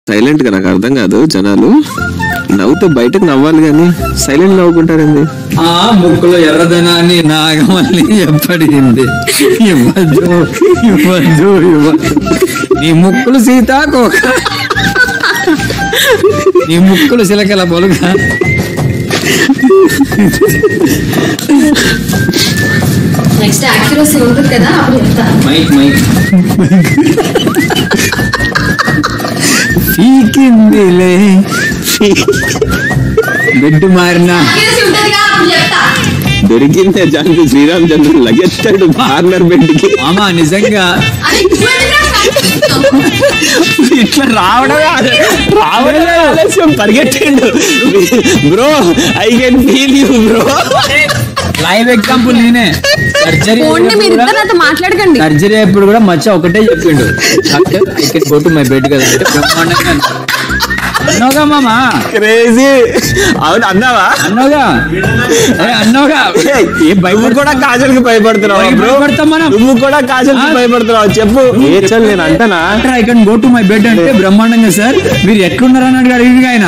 Silent గా నాకు అర్థం కాదు జనాలు నవ్వుతే బయటకు నవ్వాలి కానీ సైలెంట్ నవ్వుకుంటారండి ఆ ముక్కులో ఎర్రదనాన్ని నాగమల్లి ఎప్పటింది ఇవ్వద్దు ఇవ్వద్దు ఇవ్వద్దు నీ ముక్కులు సీతాకోక నీ ముక్కులు సిలకల పొలుగ నెక్స్ట్ యాక్యురసీ ఉంటుంది కదా అప్పుడు చెప్తాను మైక్ మైక్ పీకిందిలే బిడ్డు మారినా యాక్యురసీ ఉంటుంది కదా అప్పుడు చెప్తా దొరికిందే జానికి శ్రీరామచంద్రుడు లగెత్తాడు కార్నర్ బెడ్కి మామ నిజంగా అది నువ్వు ఎందుకు నాకు చెప్తున్నావు? ఇట్లా రావడమే ఆల- రావడమే ఆలస్యం పరిగెట్టిండు bro I can feel you bro live example నేనే సర్జరీ పోండి మీరు ఇద్దరు నాతో మాట్లాడకండి సర్జరీ అప్పుడు కూడా మచ్చ ఒకటే చెప్పిండు డాక్టర్ ఇక్కడ గో టు మై బెడ్ కదా అంటే బ్రహ్మాండంగా అన్నాడు. అన్నావుగా మామా క్రేజీ అవును అన్నావా అన్నావుగా అరే అన్నావుగా ఏ నువ్వు కూడా కాజల్ కి భయపడుతున్నావు ఎవరికి బ్రో భయపడతాం మనం? నువ్వు కూడా కాజల్ కి ఆ? భయపడుతున్నావు చెప్పు ఏ చల్ నేను అంటానా doctor I can go to my bed అంటే బ్రహ్మాండంగా సార్ మీరు ఎట్లున్నారు అన్నాడు అడిగి ఆయన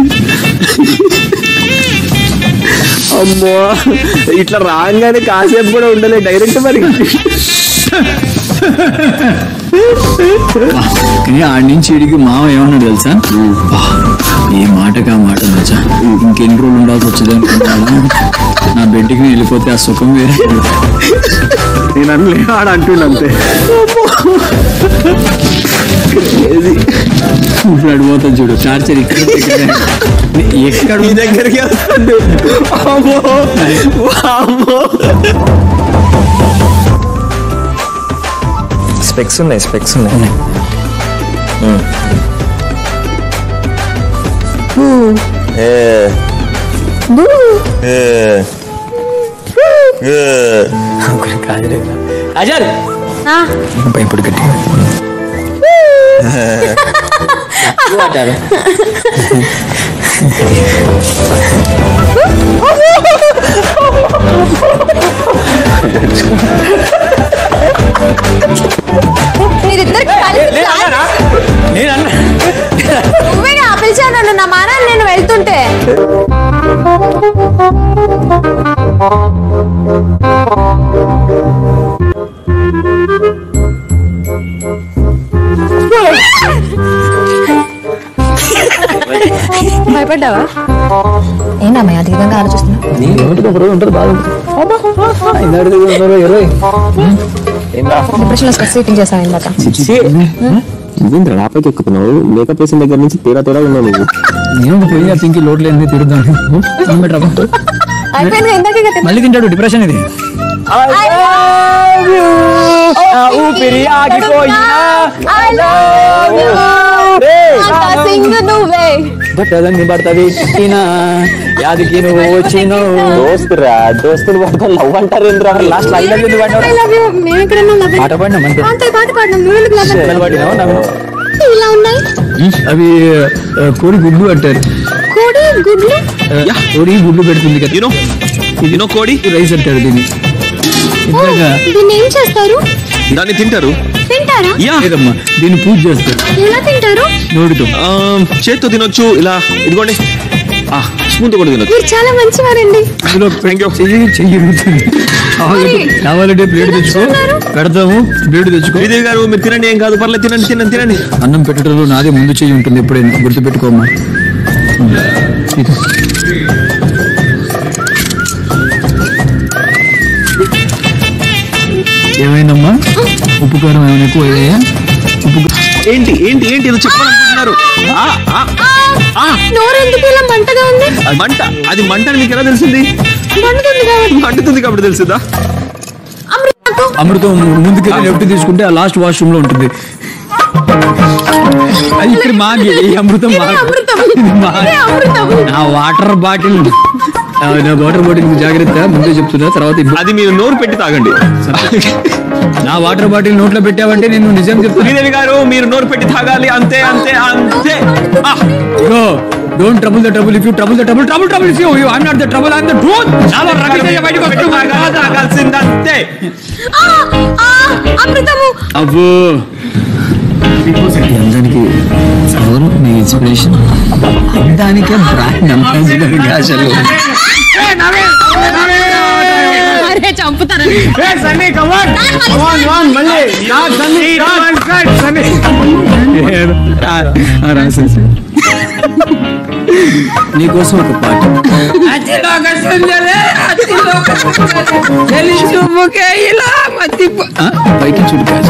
అమ్మో ఇట్లా రాగానే కాసేపు కూడా ఉండలే డైరెక్ట్ మరి కానీ ఆడి నుంచి ఇడికి మామ ఏమన్నాడు తెలుసా బా, ఏ మాటగా మాట మచ్చా ఇంకెన్ని రోజులు ఉండాల్సి వచ్చేది అనుకున్నాను నా బెడ్కి వెళ్ళిపోతే ఆ సుఖం వేరే నేను అనలే ఆడ అంటుండ అంతే ఇప్పుడు అడిపోతుంది చూడు చార్జర్ ఇక్కడ ఇక్కడ. ఎక్కడ నీ దగ్గరికి వస్తుంది అమ్మో అమ్మో స్పెక్స్ ఉన్నాయి స్పెక్స్ ఉన్నాయి ఏ. ఏ. ఏ. ఒకటి కాదులే. అజల్ ఇప్పుడు గట్టి మీరిద్దరికి కలిసి నువ్వేగా పిలిచాను నన్ను నా మానాన్ని నేను వెళ్తుంటే భయపడ్డావా ఏంటమ్మా అది విధంగా ఆలోచిస్తున్నా డిప్రెషన్ లో స్ట్రెస్ ఈటింగ్ చేసావు ఇందాక ఇదేంద్ర రాపైకి ఎక్కుతున్నావు మేకప్ వేసిన దగ్గర నుంచి తేడా తేడా ఉన్నావు నువ్వు నేను పోయి ఆ పింకి లోట్లు ఏంది తిరుగుదాం అయిపోయింది ఇందాకే కదా మళ్ళీ తింటాడు డిప్రెషన్ ఇది ఊపిరి ఆగిపోయినా I love you. అంతా సింగ్ నువ్వే బట్టలన్నీ పడతవి తినా యాదికి నువ్వు వచ్చినావు దోస్తురా దోస్తులు పడతారు లవ్ అంటారు ఏంద్రా last I love you I love you. మేము ఎక్కడన్నా love you. పాట పాడినా మంచి అంతే పాట పాడినాం నువ్వు ఎందుకు love you? పాడినావు నవ్వు. ఇలా ఉన్నాయి అవి ఆ, కోడి గుడ్లు అంటారు కోడి గుడ్లు ఆ, కోడి గుడ్లు పెడుతుంది కదా యూనో యూనో కోడి రైస్ అంటారు దీన్ని ఓ, ఇంతగా దీన్ని ఏం చేస్తారు దాన్ని తింటారు తింటారా యా లేదమ్మా దీన్ని పూజ చేస్తారు ఎలా తింటారు నోటితో ఆ, చేత్తో తినొచ్చు ఇలా ఇదిగోండి ఆ స్పూన్ తో కూడా తినొచ్చు మీరు చాలా మంచివారండి అందులో చెయ్యి చెయ్యి ఇరుగుతుంది. కావాలంటే కావాలంటే ప్లేట్ తెచ్చుకో పెడతాము ప్లేట్ తెచ్చుకో శ్రీదేవి గారు మీరు తినండి ఏం కాదు పర్లేదు తినండి తినండి తినండి అన్నం పెట్టడంలో నాదే ముందు చెయ్యి ఉంటుంది ఎప్పుడైనా గుర్తుపెట్టుకోమ్మా ఇది. ఏమైందమ్మా ఉప్పు కారం ఏమైనా ఎక్కువ అయ్యాయా ఉప్పు కా- ఏంటి ఏంటి ఏంటి ఏదో చెప్పాలనుకుంటున్నారు ఆ, ఆ, ఆ, నోరు ఎందుకు ఇలా మంటగా ఉంది మంట అది మంట అని మీకు ఎలా తెలిసింది మండుతుంది కాబట్టి మంటుతుంది కాబట్టి తెలిసిందా అమృతం అమృతం ముందుకెళ్ళి లెఫ్ట్ తీసుకుంటే ఆ లాస్ట్ వాష్రూమ్ లో ఉంటుంది అది ఇక్కడ మాగి ఈ అమృతం ఇది మాగి. అమృతం ఇది మాగి. ఇది అమృతం నా వాటర్ బాటిల్ ఆ, నా వాటర్ బాటిల్ జాగ్రత్త ముందే చెప్తున్నా తర్వాత ఇబ్బంది. అది మీరు నోరు పెట్టి తాగండి నా వాటర్ బాటిల్ నోట్లో పెట్టావంటే నేను నిజం చెప్తున్నా శ్రీదేవి గారు మీరు నోరు పెట్టి తాగాలి అంతే అంతే అంతే ఆ, go don't trouble the trouble if you trouble the trouble trouble trouble if you I am not the trouble I am the truth చాలా రవితేజ బయటకు పెట్టి వస్తూ తాగా- తాగాల్సిందంతే ఆ, ఆ, అమృతము అబ్బో అందరికి ఎవరు నీ ఇన్స్పిరేషన్ దానికే బ్రాండ్ అంబాసిడర్ అసలు అరే చంపుతారు రాసేసి నీకోసం ఒక పాట ఆ, పైకి చూడు కాదు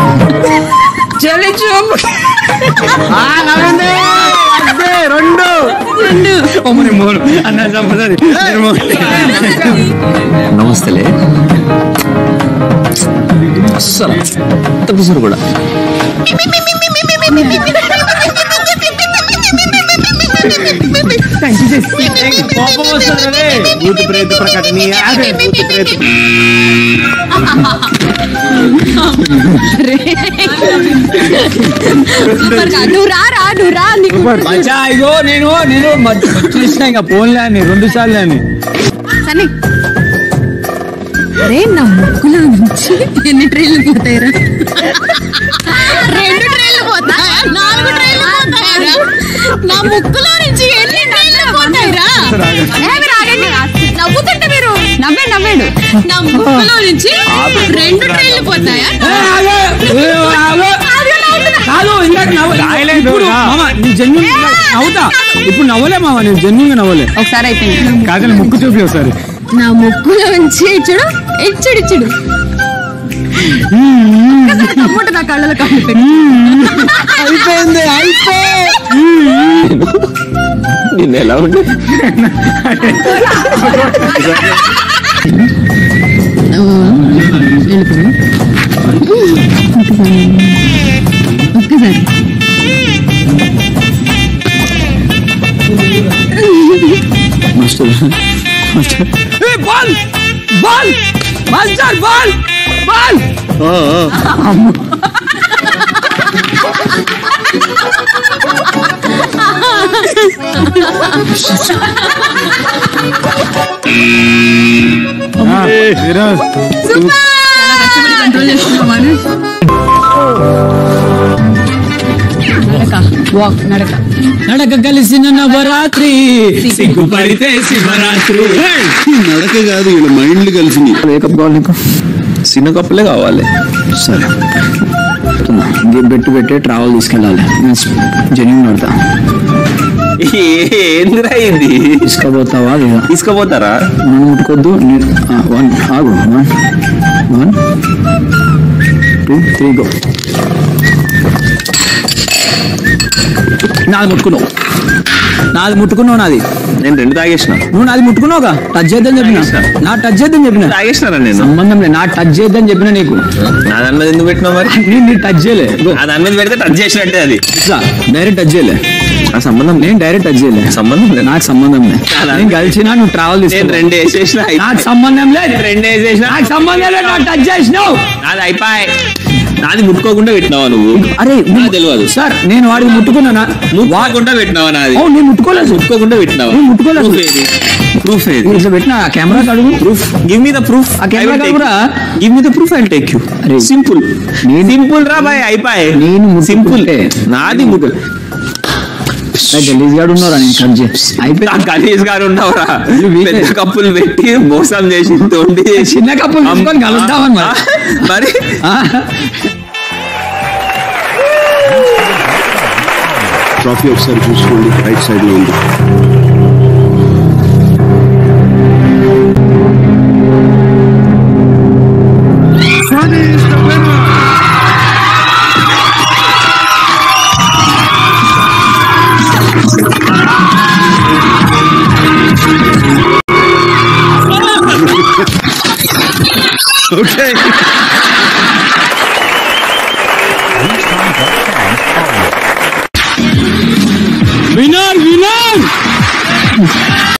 నమస్తలే అస్సలు అంత పిసరు కూడా కోపం వస్తుంది భూత ప్రేత ప్రకటన అదే భూత ప్రేత నువ్వు రా రా నువ్వు రా నీకు మచ్చా ఇగో నేను నేను మధ్య- వచ్చేసిన ఇంకా ఫోన్లే అని రెండు సార్లు అని సన్నీ అరే నా ముక్కులో నుంచి ఎన్ని ట్రైన్లు పోతాయిరా రెండు ట్రైన్లు పోతాయా నాలుగు ట్రైన్లు పోతాయరా నా ముక్కులో నుంచి ఎన్ని ట్రైన్లు పోతాయిరా ఏ, మీరు ఆగండి నవ్వుతుంటే మీరు నవ్వాడు నవ్వాడు నా ముక్కులో నుంచి రెండు ట్రైన్లు పోతాయా కాదు ఇందాక నవ్వ- రాయలేదు, ఇప్పుడు రా. మామ నీ జన్యున్ నవ్వుతా ఇప్పుడు నవ్వలే మామ నేను జన్యున్గా నవ్వలే ఒకసారి అయిపోయింది కాదని ముక్కు చూపి ఒకసారి నా ముక్కులో నుంచి ఇచ్చుడు ఇచ్చుడు ఇచ్చుడు అమ్మట నా కళ్ళలో కళ్ళు పెట్టి అయిపోయింది అయిపోయి నిన్న ఎలా ఉండే ఒక్కసారి master master A ball ball master ball ball control చేసుకున్నామని నడక వాక్ నడక నడక కలిసిన నవరాత్రి సిగ్గుపడితే శివరాత్రి నడక కాదు వీళ్ళ మైండ్లు కలిసింది వేకప్ కావాలి నీకు చిన్న కప్పులే కావాలి సరే గేమ్ పెట్టి పెట్టి ట్రావెల్ తీసుకెళ్ళాలి జెన్యున్ పడతా ఏందిరా ఇది తీసుకుపోతావా లేదా తీసుకుపోతారా నన్ను ముట్టుకోద్దు నీ- ఆ, వన్ ఆగు one one two three go నాది ముట్టుకున్నావు నాది ముట్టుకున్నావు నాది నేను రెండు తాగేసిన నువ్వు నాది ముట్టుకున్నావుగా టచ్ చేద్దని చెప్పిన నా టచ్ చేద్దని చెప్పిన తాగేసినారా నేను సంబంధం లేదు నా టచ్ చేద్దని చెప్పిన నీకు నా దాని మీద ఎందుకు పెట్టినావు మరి నేను నీ టచ్ చేయలే ఇగో, ఆ దాని మీద పెడితే టచ్ చేసినట్టే అది ఇట్లా డైరెక్ట్ టచ్ చేయలే ఆ సంబంధం నేను డైరెక్ట్ టచ్ చేయలే సంబంధం లేదు నాకు సంబంధం లేదు నేను కలిసినా నువ్వు ట్రావెల్ నేను తీసుకుని రెండు వేసేసిన నాకు సంబంధం లేదు రెండు వేసేసిన నాకు సంబంధం లేదు నాకు టచ్ చేసినావు నాది అయిపోయి నాది ముట్టుకోకుండా పెట్టినావా నువ్వు అరే నాకు తెలియదు సార్ నేను వాడికి ముట్టుకున్నానా ముట్టుకోకుండా పెట్టినావా నాది అవును నేను ముట్టుకోలేదు ముట్టుకోకుండా పెట్టినావా నువ్వు ముట్టుకోలేదు. ప్రూఫ్ ఏది ప్రూఫ్ ఏది ఇట్లా పెట్టిన కెమెరా అడుగు proof give me the proof ఆ camera కూడా- give me the proof I take you అరే, సింపుల్ నేను- సింపుల్ రా బాయ్ అయిపోయి నేను సింపుల్ ముట్టుకుంటే నాది ముగ్గు గలీజ్ గాడు ఉన్నారా నేను కట్ చేసి అయిపోయి ఆ గణేష్ గారు ఉన్నావురా ఇది వీకే. పెద్ద కప్పులు పెట్టి మోసం చేసి తోండి చేసి చిన్న కప్పులు తీసుకొని కలుద్దామని మరి. ఆ, మరి ఆ, ట్రాఫీ ఒకసారి చూసుకోండి రైట్ సైడ్ లో ఉంది ఓకే వినర్ వినర్